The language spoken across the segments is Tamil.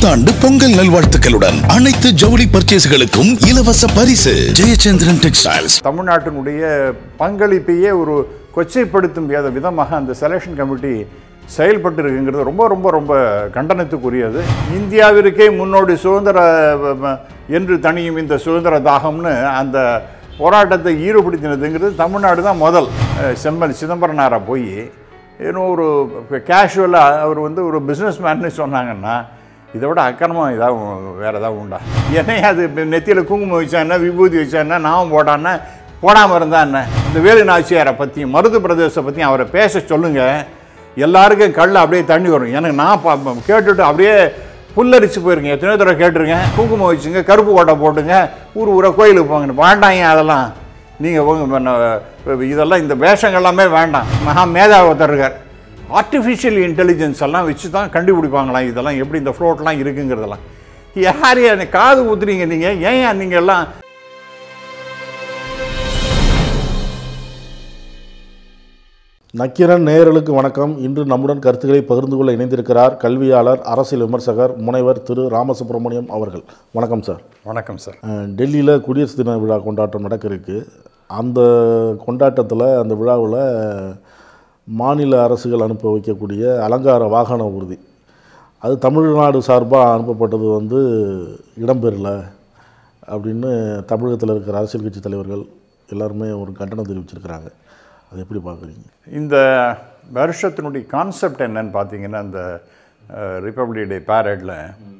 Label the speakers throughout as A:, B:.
A: புத்தாண்டு பொங்கல் நல்வாழ்த்துக்களுடன் அனைத்து ஜவுளி பர்ச்சேஸ்களுக்கும் இலவச பரிசு ஜெயச்சந்திரன் டெக்ஸ்டைல்ஸ்
B: தமிழ்நாட்டினுடைய பங்களிப்பையே ஒரு கொச்சைப்படுத்தும் வித விதமாக அந்த செலெக்ஷன் கமிட்டி செயல்பட்டு இருக்குங்கிறது ரொம்ப ரொம்ப ரொம்ப கண்டனத்துக்குரியது இந்தியாவிற்கே முன்னோடி சுதந்திர அஹ், ம- என்று தனியும் இந்த சுதந்திர தாகம்னு அந்த போராட்டத்தை ஈடுபடுத்தினதுங்கிறது தமிழ்நாடு தான் முதல் அஹ், செம்மல் சிதம்பரனாரை போய் இன்னும் ஒரு கேஷுவலாக அவர் வந்து ஒரு பிஸ்னஸ் மேன்னு சொன்னாங்கன்னா இதை விட அக்கிரமம் ஏதாவது வேறு ஏதாவது உண்டா ஏன்னா அது நெத்தியில் குங்குமம் வச்சா என்ன விபூதி வச்சா என்ன நாமம் போட்டான்னா போடாமல் இருந்தா என்ன இந்த வேலு நாச்சியாரை பற்றியும் மருது பிரதேசத்தை பற்றியும் அவரை பேச சொல்லுங்கள் எல்லாருக்கும் கல்ல அப்படியே தண்ணி வரும் எனக்கு நான் பா- பா- கேட்டுட்டு அப்படியே புல்லரிச்சு போயிருங்க எத்தனையோ தடவை கேட்டிருக்கேன் குங்குமம் வச்சுங்க கருப்பு கோட்டை போட்டுங்க ஊர் ஊரை கோயிலுக்கு போங்க வேண்டாங்க அதெல்லாம் நீங்கள் உங்க இதெல்லாம் இந்த வேஷங்கள் எல்லாமே வேண்டாம் மகா மேதாவி ஒருத்தர் இருக்கார் ஆர்டிஃபிஷியல் இன்டெலிஜென்ஸ் எல்லாம் வச்சு தான் கண்டுபிடிப்பாங்களாம் இதெல்லாம் எப்படி இந்த ஃப்ளோட்லாம் இருக்குங்கிறதெல்லாம் யார் யார் காது ஊத்துறீங்க நீங்கள் ஏன் நீங்கள் எல்லாம்
C: நக்கீரன் நேயர்களுக்கு வணக்கம் இன்று நம்முடன் கருத்துக்களை பகிர்ந்து கொள்ள இணைந்திருக்கிறார் கல்வியாளர் அரசியல் விமர்சகர் முனைவர் திரு ராமசுப்ரமணியம் அவர்கள் வணக்கம் சார்
B: வணக்கம் சார்
C: அஹ், டெல்லியில் குடியரசு தின விழா கொண்டாட்டம் நடக்க இருக்கு அந்த கொண்டாட்டத்தில் அந்த விழாவில் மாநில அரசுகள் அனுப்ப வைக்கக்கூடிய அலங்கார வாகன ஊர்தி அது தமிழ்நாடு சார்பாக அனுப்பப்பட்டது வந்து இடம்பெறல அப்படின்னு தமிழகத்தில் இருக்கிற அரசியல் கட்சி தலைவர்கள் எல்லாருமே ஒரு கண்டனம் தெரிவிச்சிருக்கிறாங்க அதை எப்படி பார்க்குறீங்க
B: இந்த வருஷத்தினுடைய கான்செப்ட் என்னன்னு பார்த்தீங்கன்னா இந்த ரிப்பப்ளிக் டே பேரேடில்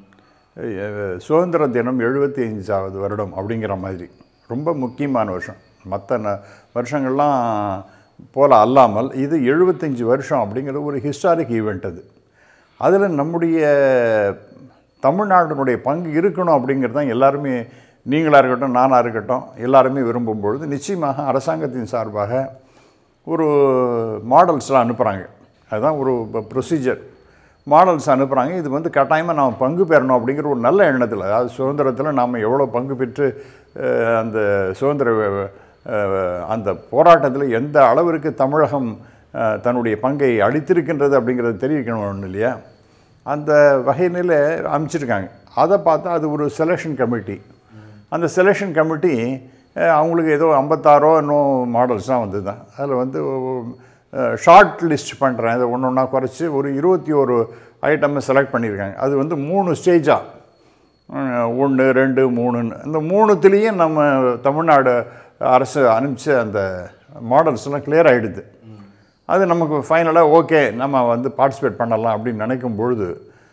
B: சுதந்திர தினம் எழுபத்தி அஞ்சாவது வருடம் அப்படிங்கிற மாதிரி ரொம்ப முக்கியமான வருஷம் மற்ற ந வருஷங்கள்லாம் போல அல்லாமல் இது எழுபத்தஞ்சு வருஷம் அப்படிங்கிறது ஒரு ஹிஸ்டாரிக் ஈவெண்ட் அது அதில் நம்முடைய தமிழ்நாட்டினுடைய பங்கு இருக்கணும் அப்படிங்கிறது தான் எல்லாருமே நீங்களாக இருக்கட்டும் நானாக இருக்கட்டும் எல்லாருமே விரும்பும் பொழுது நிச்சயமாக அரசாங்கத்தின் சார்பாக ஒரு மாடல்ஸ்லாம் அனுப்புகிறாங்க அதுதான் ஒரு ப்ரொசீஜர் மாடல்ஸ் அனுப்புகிறாங்க இது வந்து கட்டாயமாக நாம் பங்கு பெறணும் அப்படிங்கிற ஒரு நல்ல எண்ணத்தில் அதாவது சுதந்திரத்தில் நாம் எவ்வளோ பங்கு பெற்று அஹ், அந்த சுதந்திர அஹ், அந்த போராட்டத்தில் எந்த அளவிற்கு தமிழகம் அஹ், தன்னுடைய பங்கை அளித்திருக்கின்றது அப்படிங்கிறது தெரிவிக்கணும் இல்லையா அந்த வகையினில் அமைச்சிருக்காங்க அதை பார்த்தா அது ஒரு செலெக்ஷன் கமிட்டி அந்த செலெக்ஷன் கமிட்டி அஹ், அவங்களுக்கு ஏதோ ஐம்பத்தாறோ இன்னும் மாடல்ஸ் தான் வந்து தான் அதில் வந்து ஷார்ட் லிஸ்ட் பண்ணுறேன் அதை ஒன்று ஒன்றா குறைச்சி ஒரு இருபத்தி ஒரு ஐட்டமை செலக்ட் பண்ணியிருக்காங்க அது வந்து மூணு ஸ்டேஜாக ஒன்று ரெண்டு மூணுன்னு இந்த மூணுத்துலேயும் நம்ம தமிழ்நாடு அரசு அனுப்பிச்ச அந்த மாடல்ஸ்லாம் clear ஆகிடுது அது நமக்கு ஃபைனலாக ஓகே நம்ம வந்து பார்ட்டிசிபேட் பண்ணலாம் அப்படின்னு நினைக்கும் பொழுது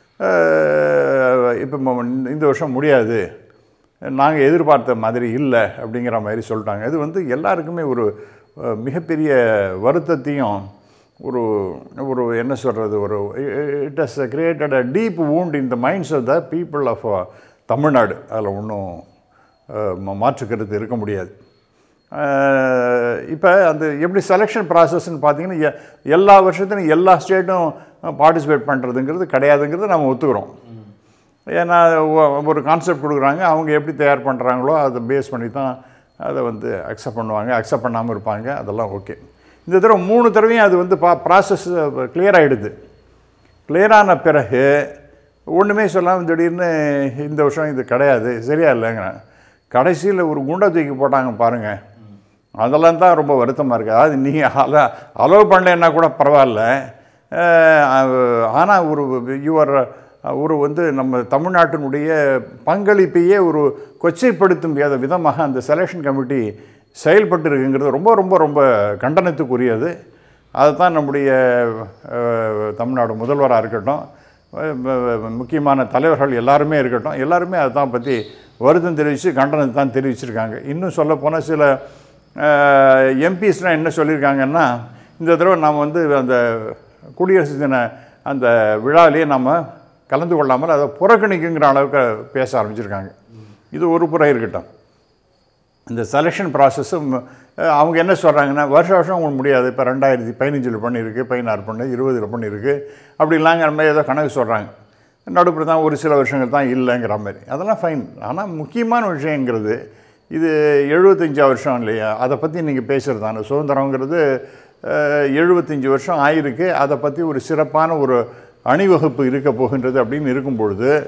B: இப்போ இந்த வருஷம் முடியாது நாங்கள் எதிர்பார்த்த மாதிரி இல்லை அப்படிங்கிற மாதிரி சொல்லிட்டாங்க இது வந்து எல்லாருக்குமே ஒரு அஹ், மிகப்பெரிய வருத்தத்தையும் ஒரு ஒரு என்ன சொல்கிறது ஒரு it has created a deep wound in the minds of the people of Tamil Nadu அதில் ஒன்றும் மாற்றுக்கிறது இருக்க முடியாது இப்போ அந்த எப்படி செலெக்ஷன் ப்ராசஸ்ன்னு பார்த்தீங்கன்னா எ- எல்லா வருஷத்துலையும் எல்லா ஸ்டேட்டும் பார்ட்டிசிபேட் பண்ணுறதுங்கிறது கிடையாதுங்கிறத நம்ம ஒத்துக்கிறோம் ஏன்னா ஒ- ஒரு கான்செப்ட் கொடுக்குறாங்க அவங்க எப்படி தயார் பண்ணுறாங்களோ அதை பேஸ் பண்ணி தான் அதை வந்து அக்செப்ட் பண்ணுவாங்க அக்செப்ட் பண்ணாமல் இருப்பாங்க அதெல்லாம் ஓகே இந்த தடவை மூணு தடவையும் அது வந்து பா ப்ராசஸ் clear ஆகிடுது கிளியரான பிறகு ஒன்றுமே சொல்லாமல் திடீர்னு இந்த வருஷம் இது கிடையாது சரியா இல்லைங்கிறேன் கடைசியில் ஒரு குண்டை தூக்கி போட்டாங்க பாருங்கள் அதெல்லாம் தான் ரொம்ப வருத்தமாக இருக்குது அதாவது நீங்கள் அல அலோவ் பண்ணலைன்னா கூட பரவாயில்ல ஆனால் ஒரு யுவர் ஒரு வந்து நம்ம தமிழ்நாட்டினுடைய பங்களிப்பையே ஒரு கொச்சைப்படுத்தும் வித விதமாக அந்த செலெக்ஷன் கமிட்டி செயல்பட்டு இருக்குங்கிறது ரொம்ப ரொம்ப ரொம்ப கண்டனத்துக்குரியது அதுதான் நம்முடைய அஹ், தமிழ்நாடு முதல்வராக இருக்கட்டும் அஹ், ம- முக்கியமான தலைவர்கள் எல்லாருமே இருக்கட்டும் எல்லாருமே அதை தான் பற்றி வருத்தம் தெரிவித்து கண்டனத்தை தான் தெரிவிச்சிருக்காங்க இன்னும் சொல்லப்போனால் சில எம்பிஸ்லாம் என்ன சொல்லியிருக்காங்கன்னா இந்த தடவை நாம் வந்து அந்த குடியரசு தின அந்த விழாவிலேயே நம்ம கலந்து கொள்ளாமல் அதை புறக்கணிக்குங்கிற அளவுக்கு பேச ஆரம்பிச்சிருக்காங்க இது ஒரு புறம் இருக்கட்டும் இந்த செலெக்ஷன் ப்ராசஸும் அவங்க என்ன சொல்கிறாங்கன்னா வருஷ வருஷம் உங்களுக்கு முடியாது இப்போ ரெண்டாயிரத்தி பதினஞ்சில் பண்ணியிருக்கு பதினாறு பண்ணு இருபதில் பண்ணியிருக்கு அப்படிலாங்கிற மாதிரி ஏதோ கணக்கு சொல்கிறாங்க நடுப்புற தான் ஒரு சில வருஷங்கள் தான் இல்லைங்கிற மாதிரி அதெல்லாம் ஃபைன் ஆனால் முக்கியமான விஷயங்கிறது இது எழுபத்தஞ்சா வருஷம் இல்லையா அதை பற்றி நீங்கள் பேசுகிறது தானே சுதந்திரங்கிறது எழுபத்தஞ்சி வருஷம் ஆயிருக்கு அதை பற்றி ஒரு சிறப்பான ஒரு அணிவகுப்பு இருக்க போகின்றது அப்படின்னு இருக்கும் பொழுது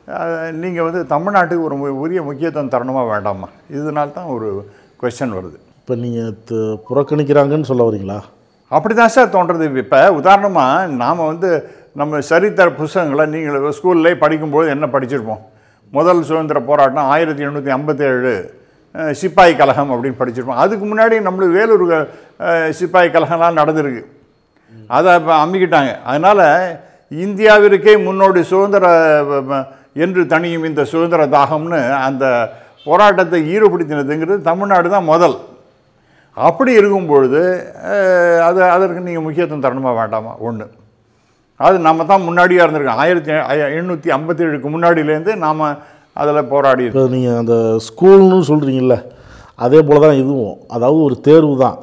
B: நீங்கள் வந்து தமிழ்நாட்டுக்கு ஒரு மு- உரிய முக்கியத்துவம் தரணுமா வேண்டாமா இதனால தான் ஒரு கொஸ்டின் வருது
C: இப்போ நீங்கள் புறக்கணிக்கிறாங்கன்னு சொல்ல வரீங்களா
B: அப்படி தான் சார் தோன்றது இப்போ உதாரணமாக நாம் வந்து நம்ம சரித்திர புஸ்தகங்களை நீங்கள் ஸ்கூல்லே படிக்கும்போது என்ன படிச்சிருப்போம் முதல் சுதந்திர போராட்டம் ஆயிரத்தி எண்ணூற்றி ஐம்பத்தேழு சிப்பாய் கலகம் அப்படின்னு படிச்சிருப்போம் அதுக்கு முன்னாடி நம்மளுக்கு வேலூர் அஹ், சிப்பாய் கலகம்லாம் நடந்திருக்கு அதை இப்போ அம்மிக்கிட்டாங்க அதனால் இந்தியாவிற்கே முன்னோடி சுதந்திர அஹ், ம- என்று தனியும் இந்த சுதந்திர தாகம்னு அந்த போராட்டத்தை ஈடுபடுத்தினதுங்கிறது தமிழ்நாடு தான் முதல் அப்படி இருக்கும் பொழுது அஹ், அது அதற்கு நீங்கள் முக்கியத்துவம் தரணுமா வேண்டாமா ஒன்று அது நம்ம தான் முன்னாடியாக இருந்திருக்கோம் ஆயிரத்தி எண்ணூற்றி ஐம்பத்தேழுக்கு முன்னாடியிலேருந்து நாம் அதில் போராடி இருக்கோம்
C: இப்போ நீங்கள் அந்த ஸ்கூல்னு சொல்கிறீங்கல்ல அதே போல் தான் இதுவும் அதாவது ஒரு தேர்வு தான்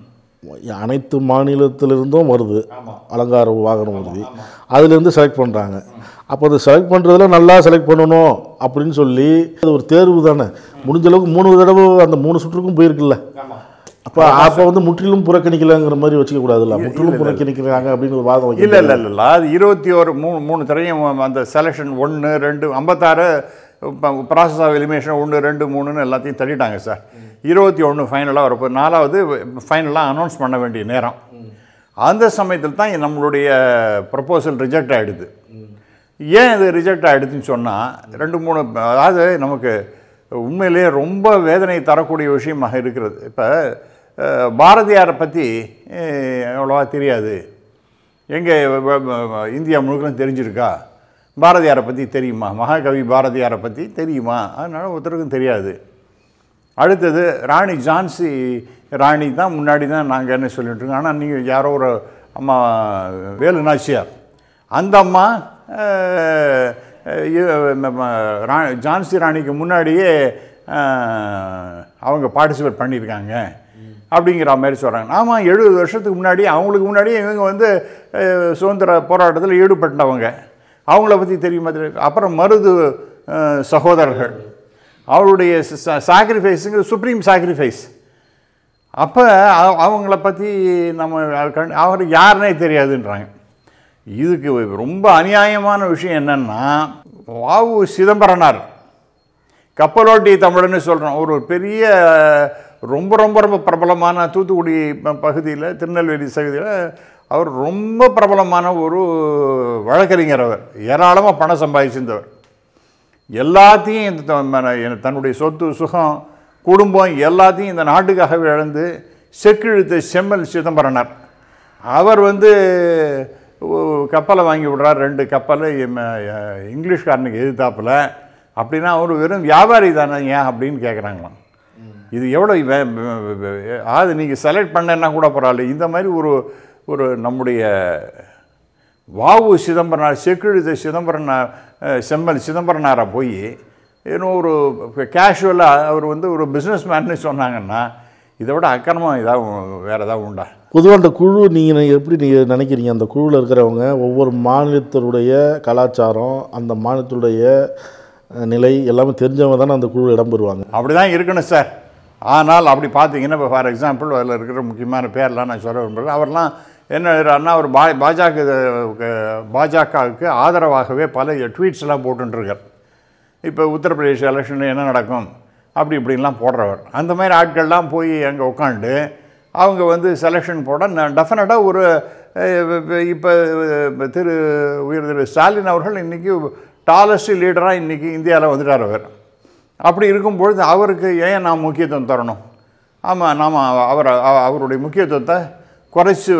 C: அனைத்து மாநிலத்திலிருந்தும் வருது அலங்கார வாகனம் வருது அதுலேருந்து செலக்ட் பண்ணுறாங்க அப்போ அதை செலக்ட் பண்ணுறதுல நல்லா செலக்ட் பண்ணணும் அப்படின்னு சொல்லி அது ஒரு தேர்வு தானே முடிஞ்ச அளவுக்கு மூணு தடவை அந்த மூணு சுற்றுக்கும் போயிருக்குல்ல அப்போ அப்போ வந்து முற்றிலும் புறக்கணிக்கலைங்கிற மாதிரி வச்சுக்க கூடாதுல்ல முற்றிலும் புறக்கணிக்கிறாங்க அப்படின்னு ஒரு வாதம் வைக்க
B: இல்லை இல்லை இல்லை இல்லை அது இருபத்தி ஒரு மூணு மூணு திரையும் அந்த செலெக்ஷன் ஒன்று ரெண்டு ஐம்பத்தாறு ப்ராசஸ் ஆஃப் எலிமினேஷன் ஒன்று ரெண்டு மூணுன்னு எல்லாத்தையும் தள்ளிட்டாங்க சார் இருபத்தி ஒன்று ஃபைனலாக வரப்போ நாலாவது ஃபைனலாக அனௌன்ஸ் பண்ண வேண்டிய நேரம் அந்த சமயத்தில் தான் நம்மளுடைய ப்ரப்போசல் ரிஜெக்ட் ஆகிடுது ஏன் இது ரிஜெக்ட் ஆகிடுதுன்னு சொன்னால் ரெண்டு மூணு அதாவது நமக்கு உண்மையிலேயே ரொம்ப வேதனை தரக்கூடிய விஷயமாக இருக்கிறது இப்போ பாரதியாரை பற்றி அவ்வளோவா தெரியாது எங்கே இந்தியா முழுக்கலும் தெரிஞ்சிருக்கா பாரதியாரை பற்றி தெரியுமா மகாகவி பாரதியாரை பற்றி தெரியுமா அதனால் ஒருத்தருக்கும் தெரியாது அடுத்தது ராணி ஜான்சி ராணி தான் முன்னாடி தான் நாங்கள் என்ன சொல்லிட்டு இருக்கோம் ஆனால் நீங்கள் யாரோ ஒரு அம்மா வேலு நாச்சியார் அந்த அம்மா அஹ், இ- நம்ம ரா- ஜான்சி ராணிக்கு முன்னாடியே அஹ், அவங்க பார்ட்டிசிபேட் பண்ணியிருக்காங்க அப்படிங்கிற மாதிரி சொல்கிறாங்க ஆமாம் எழுபது வருஷத்துக்கு முன்னாடி அவங்களுக்கு முன்னாடி இவங்க வந்து அஹ், சுதந்திர போராட்டத்தில் ஈடுபட்டவங்க அவங்கள பற்றி தெரியுமா தெரியும் அப்புறம் மருது அஹ், சகோதரர்கள் அவருடைய சாக்ரிஃபைஸுங்கிற சுப்ரீம் சாக்ரிஃபைஸ் அப்போ அவங்கள பற்றி நம்ம கண் அவருக்கு யாருனே தெரியாதுன்றாங்க இதுக்கு ரொம்ப அநியாயமான விஷயம் என்னன்னா வாவு சிதம்பரனார் கப்பலோட்டி தமிழன்னு சொல்கிறோம் ஒரு பெரிய ரொம்ப ரொம்ப ரொம்ப பிரபலமான தூத்துக்குடி பகுதியில் திருநெல்வேலி சகுதியில் அவர் ரொம்ப பிரபலமான ஒரு வழக்கறிஞர் அவர் ஏராளமாக பணம் சம்பாதிச்சிருந்தவர் எல்லாத்தையும் இந்த த- மன- என- தன்னுடைய சொத்து சுகம் குடும்பம் எல்லாத்தையும் இந்த நாட்டுக்காகவே இழந்து செக்கிழுத்த செம்மல் சிதம்பரனார் அவர் வந்து ஒ- கப்பலை வாங்கி விடுறார் ரெண்டு கப்பல் இங்கிலீஷ்காரனுக்கு எதிர்த்தாப்புல அப்படின்னா அவர் வெறும் வியாபாரி தானே ஏன் அப்படின்னு கேட்குறாங்களாம் இது எவ்வளோ வே- வே- வே- அது நீங்கள் செலக்ட் பண்ணேன்னா கூட பரவாயில்ல இந்த மாதிரி ஒரு ஒரு நம்முடைய வாவு சிதம்பரனார் செக்கிழுத்த சிதம்பரனார் அஹ், செம்மல் சிதம்பரனாரை போய் ஏன்னோ ஒரு கேஷுவலாக அவர் வந்து ஒரு பிஸ்னஸ் மேன்னு சொன்னாங்கன்னா இதை விட அக்கிரமம் ஏதாவது வேறு ஏதாவது உண்டா
C: பொதுவாக அந்த குழு நீங்கள் எப்படி நீங்கள் நினைக்கிறீங்க அந்த குழுவில் இருக்கிறவங்க ஒவ்வொரு மாநிலத்தினுடைய கலாச்சாரம் அந்த மாநிலத்துடைய அஹ், நிலை எல்லாமே தெரிஞ்சவங்க தானே அந்த குழு இடம்பெறுவாங்க
B: அப்படி தான் இருக்கணும் சார் ஆனால் அப்படி பார்த்தீங்கன்னா இப்போ ஃபார் எக்ஸாம்பிள் அதில் இருக்கிற முக்கியமான பேர்லாம் நான் சொல்ல விரும்புகிறேன் அவர்லாம் என்ன எழுதுறாருன்னா அவர் பா பாஜக பாஜகவுக்கு ஆதரவாகவே பல ட்வீட்ஸ்லாம் போட்டுருக்கார் இப்போ உத்தரப்பிரதேச எலெக்ஷனில் என்ன நடக்கும் அப்படி இப்படின்லாம் போடுறவர் அந்த மாதிரி ஆட்கள்லாம் போய் அங்கே உட்காந்து அவங்க வந்து செலெக்ஷன் போட டெஃபினட்டாக ஒரு இப்போ திரு உயர் திரு ஸ்டாலின் அவர்கள் இன்றைக்கி டாலஸ்ட் லீடராக இன்றைக்கி இந்தியாவில் வந்துட்டார் அவர் அப்படி இருக்கும்பொழுது அவருக்கு ஏன் நாம் முக்கியத்துவம் தரணும் ஆமாம் நாம் அவர் அவ- அவருடைய முக்கியத்துவத்தை குறைச்சி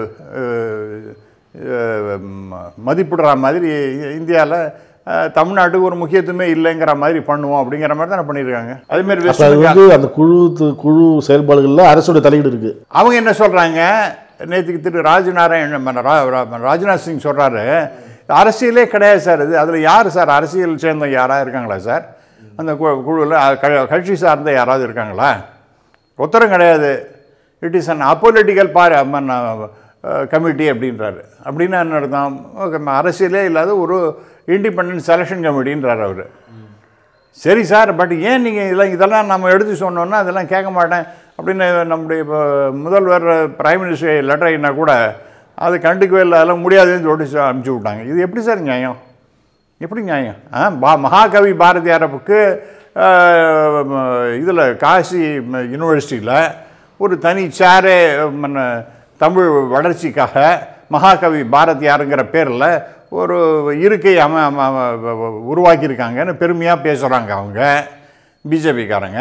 B: மதிப்பிடுற மாதிரி இந்தியாவில் தமிழ்நாட்டுக்கு ஒரு முக்கியத்துவமே இல்லைங்கிற மாதிரி பண்ணுவோம் அப்படிங்கிற மாதிரி தானே பண்ணியிருக்காங்க அதேமாதிரி
C: அப்போ அது
B: வெஸ்ட்
C: வந்து அந்த குழு து- குழு செயல்பாடுகளில் அரசுடைய தலையீடு இருக்குது
B: அவங்க என்ன சொல்கிறாங்க நேற்றுக்கு திரு ராஜநாராயண் ம- ரா- ரா- ராஜ்நாத் சிங் சொல்கிறாரு அரசியலே கிடையாது சார் இது அதில் யார் சார் அரசியல் சேர்ந்த யாராக இருக்காங்களா சார் அந்த குழுவில் கட்சி சார்ந்த யாராவது இருக்காங்களா ஒத்தரும் கிடையாது it is an apolitical bar committee அப்படின்றாரு அப்படின்னா என்ன அர்த்தம் Okay, அரசியலே இல்லாத ஒரு இண்டிபெண்டன்ட் செலெக்ஷன் கமிட்டின்றார் அவர் சரி சார் பட் ஏன் நீங்கள் இதெல்லாம் இதெல்லாம் நம்ம எடுத்து சொன்னோன்னா அதெல்லாம் கேட்க மாட்டேன் அப்படின்னு நம்முடைய இப்போ முதல்வர் பிரைம் மினிஸ்டர் லெட்டர் ஆகினா கூட அது கண்டுக்கவே இல்லை அதெல்லாம் முடியாதுன்னு சொல்லி சொ- அனுப்பிச்சி விட்டாங்க இது எப்படி சார் நியாயம் எப்படி நியாயம் ஆ பா மகாகவி பாரதியாருக்கு இதில் காசி யூனிவர்சிட்டியில் ஒரு தனி சேரே மன்ன, தமிழ் வளர்ச்சிக்காக மகாகவி பாரதியாருங்கிற பேரில் ஒரு இருக்கை அம அம- அம- உருவாக்கியிருக்காங்கன்னு பெருமையாக பேசுகிறாங்க அவங்க பிஜேபிக்காரங்க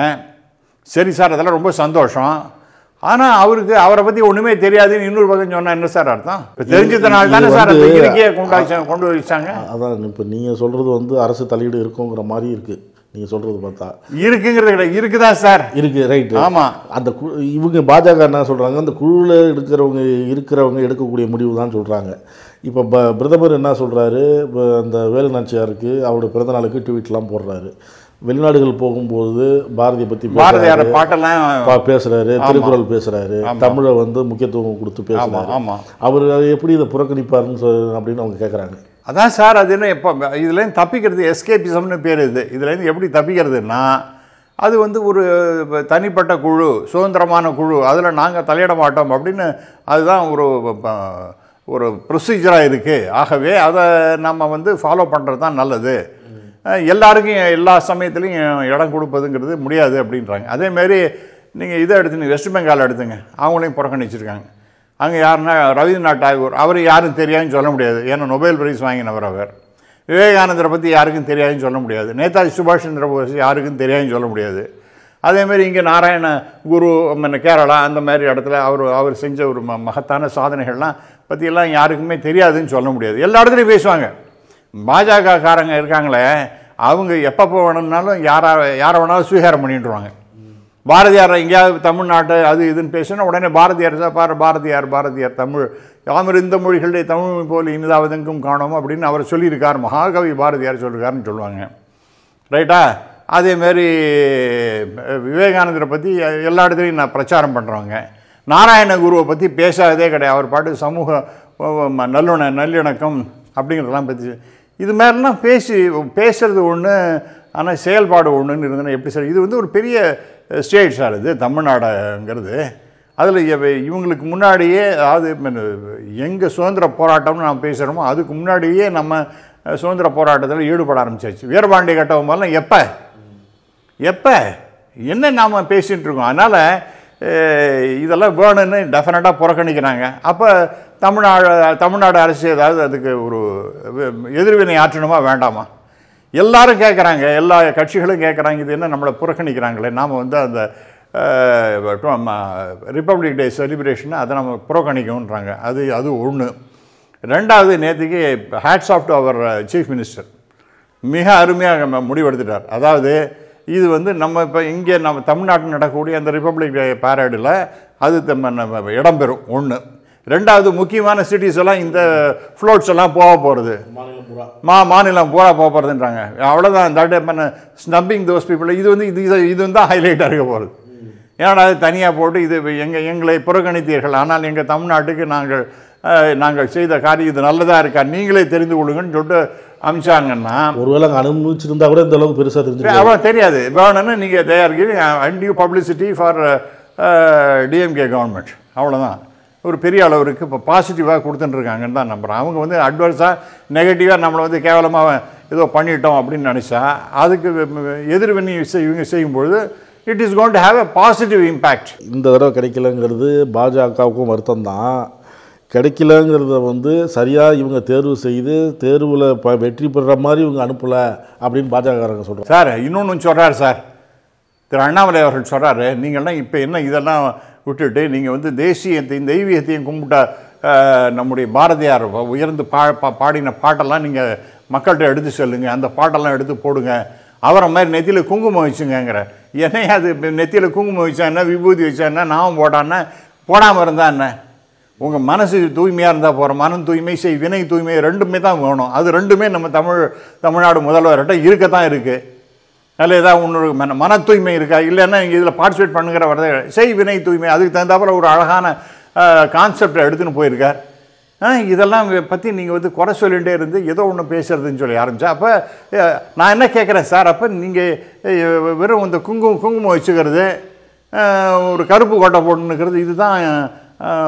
B: சரி சார் அதெல்லாம் ரொம்ப சந்தோஷம் ஆனால் அவருக்கு அவரை பற்றி ஒன்றுமே தெரியாதுன்னு இன்னொரு பக்கம் சொன்னால் என்ன சார் அர்த்தம் இப்போ தெரிஞ்சதுனால தானே
C: இது
B: சார் அந்த
C: வந்து-
B: இருக்கையை கொண்டு வச்சாங்க கொண்டு வச்சாங்க
C: அதான் இப்போ நீங்கள் சொல்கிறது வந்து அரசு தலையீடு இருக்குங்கிற மாதிரி இருக்குது நீங்கள் சொல்கிறது பார்த்தா
B: இருக்குங்கிறது கிடையாது இருக்குதா சார்
C: இருக்குது ரைட்டு
B: ஆமா
C: அந்த கு இவங்க பாஜக என்ன சொல்கிறாங்க அந்த குழுவில் இருக்கிறவங்க இருக்கிறவங்க எடுக்கக்கூடிய முடிவு தான் சொல்கிறாங்க இப்போ ப பிரதமர் என்ன சொல்கிறாரு அந்த வேலு நாச்சியாருக்கு அவருடைய பிறந்தநாளுக்கு ட்வீட்லாம் போடுறாரு வெளிநாடுகள் போகும்போது பாரதியை பற்றி
B: பாரதியார் பாட்டெல்லாம்
C: பேசுகிறாரு திருக்குறள் பேசுகிறாரு தமிழை வந்து முக்கியத்துவம் கொடுத்து
B: ஆமா
C: பேசுகிறாரு
B: ஆமா
C: அவர் எப்படி இதை புறக்கணிப்பாருன்னு சொ- அப்படின்னு அவங்க கேட்குறாங்க
B: அதான் சார் அது என்ன எப்போ இதுலேருந்து தப்பிக்கிறது எஸ்கேபிசம்னு பேர் இது இதுலேருந்து எப்படி தப்பிக்கிறதுன்னா அது வந்து ஒரு தனிப்பட்ட குழு சுதந்திரமான குழு அதில் நாங்கள் தலையிட மாட்டோம் அப்படின்னு அதுதான் ஒரு ப- ஒரு ப்ரொசீஜராக இருக்குது ஆகவே அதை நம்ம வந்து ஃபாலோ பண்ணுறது தான் நல்லது அஹ் எல்லாருக்கும் எல்லா சமயத்துலையும் இடம் கொடுப்பதுங்கிறது முடியாது அப்படின்றாங்க அதேமாரி நீங்கள் இதை எடுத்துங்க வெஸ்ட் பெங்கால் எடுத்துங்க அவங்களையும் புறக்கணிச்சிருக்காங்க அங்கே யாருன்னா ரவீந்திரநாத் டாகூர் அவர் யாரும் தெரியாதுன்னு சொல்ல முடியாது ஏன்னா நொபேல் பிரைஸ் வாங்கினவர் அவர் விவேகானந்தரை பற்றி யாருக்கும் தெரியாதுன்னு சொல்ல முடியாது நேதாஜி சுபாஷ் சந்திர போஸ் யாருக்கும் தெரியாதுன்னு சொல்ல முடியாது அதேமாரி இங்கே நாராயண குரு மன்ன கேரளா அந்த மாதிரி இடத்துல அவர் அவர் செஞ்ச ஒரு ம மகத்தான சாதனைகள்லாம் பற்றியெல்லாம் யாருக்குமே தெரியாதுன்னு சொல்ல முடியாது எல்லா இடத்துலையும் பேசுவாங்க பாஜக காரங்க இருக்காங்களே அவங்க எப்போ வேணும்னாலும் யாரா யாரை வேணாலும் ஸ்வீகாரம் பண்ணிட்டுருவாங்க பாரதியார் எங்கேயாவது தமிழ்நாட்டு அது இதுன்னு பேசினா உடனே பாரதியார் சார் பாரு பாரதியார் பாரதியார் தமிழ் யாமர் இந்த மொழிகளுடைய தமிழ் போல் இனிதாவதெங்கும் காணோம் அப்படின்னு அவர் சொல்லியிருக்கார் மகாகவி பாரதியார் சொல்லியிருக்காருன்னு சொல்லுவாங்க ரைட்டா அதேமாரி விவேகானந்தரை பற்றி எல்லா இடத்துலையும் நான் பிரச்சாரம் பண்ணுறவங்க நாராயண குருவை பற்றி பேசாததே கிடையாது அவர் பாட்டு சமூக அஹ், ம- நல்லுண நல்லிணக்கம் அப்படிங்கிறதெல்லாம் பற்றி இது மாதிரிலாம் பேசி பேசுறது ஒன்று ஆனால் செயல்பாடு ஒன்றுன்னு இருந்ததுன்னா எப்படி சார் இது வந்து ஒரு பெரிய ஸ்டேட் சார் இது தமிழ்நாடுங்கிறது அதில் இவங்களுக்கு முன்னாடியே அதாவது எங்கே சுதந்திர போராட்டம்னு நாம் பேசுகிறோமோ அதுக்கு முன்னாடியே நம்ம அஹ், சுதந்திர போராட்டத்தில் ஈடுபட ஆரம்பிச்சாச்சு வீரபாண்டிய கட்டபொம்மன்லாம் எப்போ எப்போ என்ன நாம் பேசிகிட்டு இருக்கோம் அதனால் இதெல்லாம் வேணும்னு டெஃபினட்டாக புறக்கணிக்கிறாங்க அப்போ தமிழ்நாடு தமிழ்நாடு அரசு ஏதாவது அதுக்கு ஒரு வே- எதிர்வினை ஆற்றணுமா வேண்டாமா எல்லாரும் கேட்குறாங்க எல்லா கட்சிகளும் கேட்குறாங்க இது என்ன நம்மளை புறக்கணிக்கிறாங்களே நாம் வந்து அந்த ரிப்பப்ளிக் டே செலிப்ரேஷன் அதை நம்ம புறக்கணிக்கணுன்றாங்க அது அது ஒன்று ரெண்டாவது நேற்றுக்கு ஹேட்ஸ் ஆஃப் டு அவர் சீஃப் மினிஸ்டர் மிக அருமையாக ம- முடிவெடுத்துட்டார் அதாவது இது வந்து நம்ம இப்போ இங்கே நம்ம தமிழ்நாட்டில் நடக்கக்கூடிய அந்த ரிப்பப்ளிக் டே பேரேடில் அது தம்ம- நம்ம இடம்பெறும் ஒன்று ரெண்டாவது முக்கியமான சிட்டிஸ் எல்லாம் இந்த ஃப்ளோட்ஸ் எல்லாம் போக போகிறது மா மாநிலம் பூரா போக போகிறதுன்றாங்க அவ்வளோதான் தட் பண்ண ஸ்னப்பிங் தோஸ் பீப்புள் இது வந்து இது இது- இது வந்து தான் ஹைலைட்டாக இருக்க போகிறது ஏன்னா அது தனியாக போட்டு இது எங்கள் எங்களை புறக்கணித்தீர்கள் ஆனால் எங்கள் தமிழ்நாட்டுக்கு நாங்கள் அஹ், நாங்கள் செய்த காரியம் இது நல்லதாக இருக்கா நீங்களே தெரிந்து கொள்ளுங்கன்னு சொல்லிட்டு அமிச்சாங்கன்னா
C: ஒருவேளை அங்கே அனுபவிச்சிருந்தா கூட இந்த அளவுக்கு பெருசாக தெரிஞ்சிருக்காது
B: அவ்வளோ தெரியாது வேணும்னு நீங்கள் தயார் giving undue publicity for DMK government அவ்வளோதான் ஒரு பெரிய அளவுக்கு இப்போ பாசிட்டிவாக கொடுத்துட்டுருக்காங்கன்னு தான் நம்புகிறேன் அவங்க வந்து அட்வான்ஸாக நெகட்டிவாக நம்மளை வந்து கேவலமாக ஏதோ பண்ணிட்டோம் அப்படின்னு நினச்சா அதுக்கு எதிர்வினை செய்- இவங்க செய்யும்பொழுது it is gone to have a positive impact
C: இந்த தடவை கிடைக்கலங்கிறது பாஜகவுக்கும் வருத்தம் தான் கிடைக்கலங்கிறத வந்து சரியாக இவங்க தேர்வு செய்து தேர்வில் ப வெற்றி பெறுற மாதிரி இவங்க அனுப்பலை அப்படின்னு பாஜகக்காரங்க சொல்கிறாங்க
B: சார் இன்னொன்று சொல்கிறார் சார் திரு அண்ணாமலை அவர்கள் சொல்கிறாரு நீங்கள்லாம் இப்போ என்ன இதெல்லாம் விட்டுட்டு நீங்கள் வந்து தேசியத்தையும் தெய்வீகத்தையும் கும்பிட்ட அஹ், நம்முடைய பாரதியார் வ- உயர்ந்து பா பா- பாடின பாட்டெல்லாம் நீங்கள் மக்கள்கிட்ட எடுத்து சொல்லுங்க அந்த பாட்டெல்லாம் எடுத்து போடுங்க அவரை மாதிரி நெத்தியில் குங்குமம் வச்சுங்கங்கிற என்னையா அது நெத்தியில் குங்குமம் வச்சா என்ன விபூதி வச்சா என்ன நாமம் போட்டான்னா போடாமல் இருந்தா என்ன உங்கள் மனசு தூய்மையாக இருந்தால் போகிற மனம் தூய்மை செய் வினை தூய்மை ரெண்டுமே தான் வேணும் அது ரெண்டுமே நம்ம தமிழ் தமிழ்நாடு முதல்வர்கிட்ட இருக்க தான் இருக்குது அதில் ஏதாவது ஒன்று மன மன தூய்மை இருக்கா இல்லைன்னா நீங்கள் இதில் பார்ட்டிசிபேட் பண்ணுங்கிற வரதே கிடையாது. செய் வினை தூய்மை அதுக்கு தகுந்தாப்புல ஒரு அழகான கான்செப்டை எடுத்துன்னு போயிருக்கார் ஆ, இதெல்லாம் பற்றி நீங்கள் வந்து குறை சொல்லிகிட்டே இருந்து ஏதோ ஒன்று பேசுறதுன்னு சொல்லி ஆரம்பித்தா அப்போ நான் என்ன கேட்குறேன் சார் அப்போ நீங்கள் வெறும் இந்த குங்குமம் குங்குமம் வச்சுக்கிறது அஹ், ஒரு கருப்பு கோட்டை போட்டுன்னுக்கிறது இதுதான்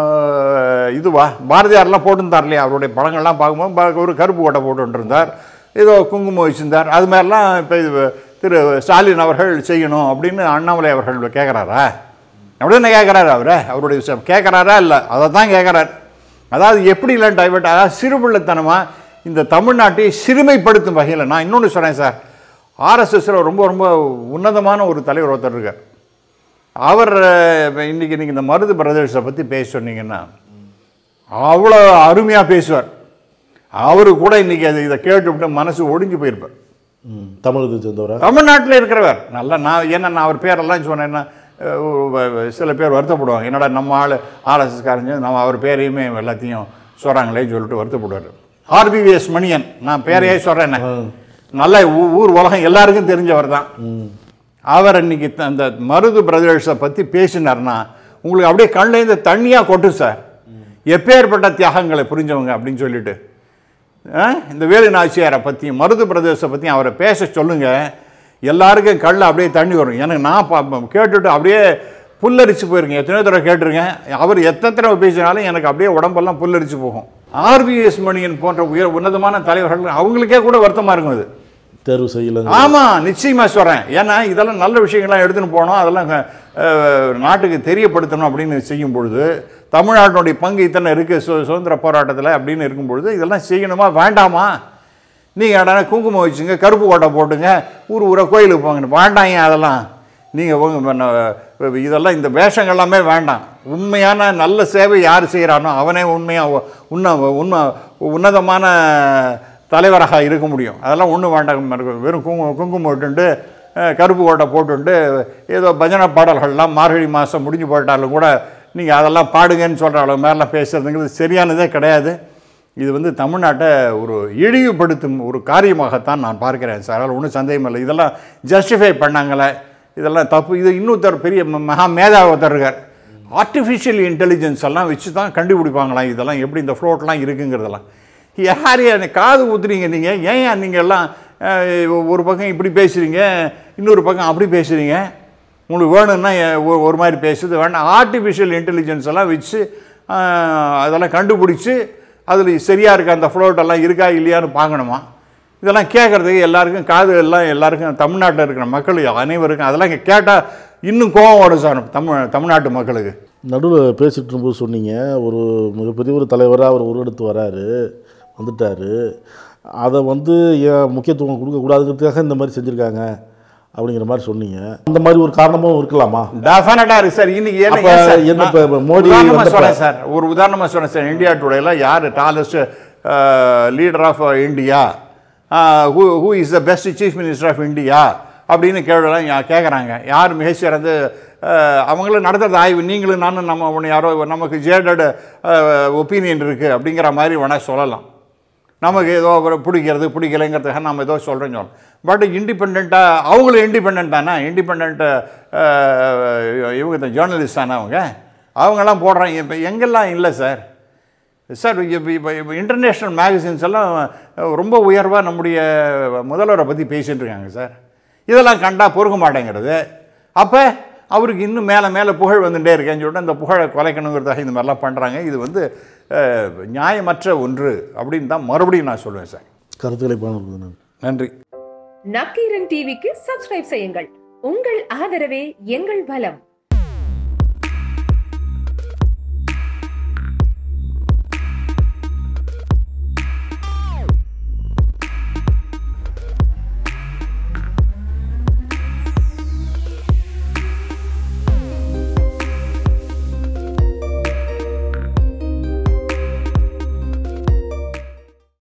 B: அஹ், இதுவா பாரதியார்லாம் போட்டுருந்தார் இல்லையா அவருடைய படங்கள்லாம் பார்க்கும்போது பா- ஒரு கருப்பு கோட்டை போட்டுருந்தார் ஏதோ குங்குமம் வச்சிருந்தார் அது மாதிரிலாம் இப்போ இது திரு ஸ்டாலின் அவர்கள் செய்யணும் அப்படின்னு அண்ணாமலை அவர்கள் கேட்குறாரா அப்படின்னு கேட்குறாரு அவர் அவருடைய விஷயம் கேட்குறாரா இல்லை அதை தான் கேட்குறாரு அதாவது எப்படி இல்லை டைவர்ட் அதாவது சிறுபிள்ளைத்தனமாக இந்த தமிழ்நாட்டை சிறுமைப்படுத்தும் வகையில் நான் இன்னொன்று சொல்கிறேன் சார் ஆர்எஸ்எஸ்ல ரொம்ப ரொம்ப உன்னதமான ஒரு தலைவர் ஒருத்தர் இருக்கார் அவர் அஹ், இன்னைக்கு நீங்கள் இந்த மருது பிரதேசத்தை பற்றி பேச சொன்னீங்கன்னா அவ்வளோ அருமையாக பேசுவார் அவரு கூட இன்னைக்கு அது இதை கேட்டுவிட்டு மனசு ஒடிஞ்சு போயிருப்பார்
C: ம், தமிழகத்தை சேர்ந்தவரா
B: தமிழ்நாட்டில் இருக்கிறவர் நல்லா நான் ஏன்னா நான் அவர் பேரெல்லாம் சொன்னேன்னா அஹ், வ- வ- சில பேர் வருத்தப்படுவாங்க என்னடா நம்ம ஆள் ஆர்எஸ்எஸ் காரங்க நம்ம அவர் பேரையுமே எல்லாத்தையும் சொல்கிறாங்களே சொல்லிட்டு வருத்தப்படுவார் ஆர்பிவிஎஸ் மணியன் நான் பேரையே சொல்கிறேன் நல்ல ஊ- ஊர் உலகம் எல்லாருக்கும் தெரிஞ்சவர் தான் அவர் இன்னைக்கு த- அந்த மருது பிரதேசத்தை பற்றி பேசினார்னா உங்களுக்கு அப்படியே கண்ணிலேருந்து தண்ணியாக கொட்டும் சார் எப்பேற்பட்ட தியாகங்களை புரிஞ்சவங்க அப்படின்னு சொல்லிட்டு ஆ? இந்த வேலு நாச்சியாரை பற்றியும் மருது பிரதேசத்தை பற்றியும் அவரை பேச சொல்லுங்க எல்லாருக்கும் கண்ணில் அப்படியே தண்ணி வரும் எனக்கு நான் பா- கேட்டுட்டு அப்படியே புல்லரிச்சு போயிருக்கேன் எத்தனையோ தடவை கேட்டிருக்கேன் அவர் எத்தனை தடவை பேசினாலும் எனக்கு அப்படியே உடம்பெல்லாம் புல்லரிச்சு போகும் ஆர்பிஎஸ் மணியன் போன்ற உயர் உன்னதமான தலைவர்கள் அவங்களுக்கே கூட வருத்தமாக இருக்கும் அது
C: தேர்வு செய்யல
B: ஆமா நிச்சயமா சொல்றேன் ஏன்னா இதெல்லாம் நல்ல விஷயங்கள்லாம் எடுத்துன்னு போனோம் அதெல்லாம் அஹ், நாட்டுக்கு தெரியப்படுத்தணும் அப்படின்னு செய்யும் பொழுது தமிழ்நாட்டினுடைய பங்கு இத்தனை இருக்கு சு சுதந்திர போராட்டத்தில் அப்படின்னு இருக்கும் பொழுது இதெல்லாம் செய்யணுமா வேண்டாமா நீங்கள் அடனா குங்குமம் வச்சுங்க கருப்பு கோட்டை போட்டுங்க ஊர் ஊரை கோயிலுக்கு போங்க வேண்டாம் ஏன் அதெல்லாம் நீங்கள் இதெல்லாம் இந்த வேஷங்கள் எல்லாமே வேண்டாம் உண்மையான நல்ல சேவை யார் செய்கிறானோ அவனே உண்மையாக உன்ன உண்மை உன்னதமான தலைவராக இருக்க முடியும் அதெல்லாம் ஒன்றும் வேண்டாம் இருக்கு. வெறும் குங்குமம் குங்குமம் விட்டுண்டு அஹ், கருப்பு கோட்டை போட்டுண்டு ஏதோ பஜனை பாடல்கள்லாம் மார்கழி மாதம் முடிஞ்சு போயிட்டாலும் கூட நீங்கள் அதெல்லாம் பாடுங்கன்னு சொல்கிற அளவு மாதிரிலாம் பேசுறதுங்கிறது சரியானதே கிடையாது இது வந்து தமிழ்நாட்டை ஒரு இழிவுபடுத்தும் ஒரு காரியமாகத்தான் நான் பார்க்கிறேன் சார் அதில் ஒன்றும் சந்தேகம் இல்லை இதெல்லாம் ஜஸ்டிஃபை பண்ணாங்களே இதெல்லாம் தப்பு இது இன்னொருத்தர் பெரிய ம- மகா மேதாவி ஒருத்தர் இருக்கார் ஆர்டிஃபிஷியல் இன்டெலிஜென்ஸ் எல்லாம் வச்சு தான் கண்டுபிடிப்பாங்களாம் இதெல்லாம் எப்படி இந்த ஃப்ளோட்லாம் இருக்குங்கிறதெல்லாம் யார் யார் காது ஊத்துறீங்க நீங்கள் ஏன் நீங்கள் எல்லாம் அஹ், ஒரு பக்கம் இப்படி பேசுகிறீங்க இன்னொரு பக்கம் அப்படி பேசுகிறீங்க உங்களுக்கு வேணும்னா எ- ஒ- ஒரு மாதிரி பேசுறது வேண்டாம் ஆர்டிஃபிஷியல் இன்டெலிஜென்ஸ் எல்லாம் வச்சு அஹ், அதெல்லாம் கண்டுபிடிச்சி அதில் சரியாக இருக்க அந்த float எல்லாம் இருக்கா இல்லையான்னு பார்க்கணுமா இதெல்லாம் கேட்குறதுக்கு எல்லாருக்கும் காது எல்லாம் எல்லாருக்கும் தமிழ்நாட்டில் இருக்கிற மக்கள் அனைவருக்கும் அதெல்லாம் கேட்டால் இன்னும் கோபம் வரும் சார் தமிழ் தமிழ்நாட்டு மக்களுக்கு
C: நடுவில் பேசிட்டு இருக்கும்போது சொன்னீங்க ஒரு மிகப்பெரிய ஒரு தலைவராக அவர் உருவெடுத்து வராரு வந்துட்டார் அதை வந்து ஏன் முக்கியத்துவம் கொடுக்கக்கூடாதுங்கிறதுக்காக இந்த மாதிரி செஞ்சுருக்காங்க அப்படிங்கிற மாதிரி சொன்னீங்க அந்த மாதிரி ஒரு காரணமும் இருக்கலாமா
B: டெஃபினட்டா இருக்கு சார் இன்னைக்கு என்ன
C: அப்ப
B: ஏன் சார்?
C: என்ன
B: நான்
C: இப்ப மோடி
B: உதாரணமா
C: வந்தப்ப-
B: சொல்றேன் சார் ஒரு உதாரணமா சொல்றேன் சார் இந்தியா டுடேல யார் tallest leader of India who who is the best chief minister of India அப்படின்னு கேள்விலாம் யா- கேட்குறாங்க யார் மிகச்சிறந்து அஹ், அவங்களும் நடத்துறது ஆய்வு நீங்களும் நானும் நம்ம ஒன்று யாரோ நமக்கு ஜேடட் ஒப்பீனியன் இருக்குது அப்படிங்கிற மாதிரி வேணால் சொல்லலாம் நமக்கு ஏதோ ஒரு பிடிக்கிறது பிடிக்கலைங்கிறதுக்காக நம்ம ஏதோ சொல்கிறோம் சொல்லலாம் பட் இண்டிபெண்ட்டாக அவங்களும் இண்டிபெண்ட் தானே இண்டிபெண்ட் இவங்க தான் ஜேர்னலிஸ்ட் தானே அவங்க அவங்கெல்லாம் போடுறாங்க இப்போ எங்கெல்லாம் இல்லை சார் சார் இப்போ இப்போ இப்போ இன்டர்நேஷ்னல் மேகசின்ஸ் எல்லாம் ரொம்ப உயர்வாக நம்முடைய முதல்வரை பற்றி பேசிட்டு இருக்காங்க சார் இதெல்லாம் கண்டா பொறுக்க மாட்டேங்கிறது அப்போ அவருக்கு இன்னும் மேலே மேலே புகழ் வந்துட்டே இருக்கேன்னு சொல்லிட்டு அந்த புகழை குலைக்கணுங்கிறதாக இந்த மாதிரிலாம் பண்ணுறாங்க இது வந்து அஹ், நியாயமற்ற ஒன்று அப்படின்னு தான் மறுபடியும் நான் சொல்லுவேன் சார்
C: கருத்துக்களை பகிர்ந்து
B: நன்றி
D: நக்கீரன் டிவிக்கு சப்ஸ்கிரைப் செய்யுங்கள் உங்கள் ஆதரவே எங்கள் பலம்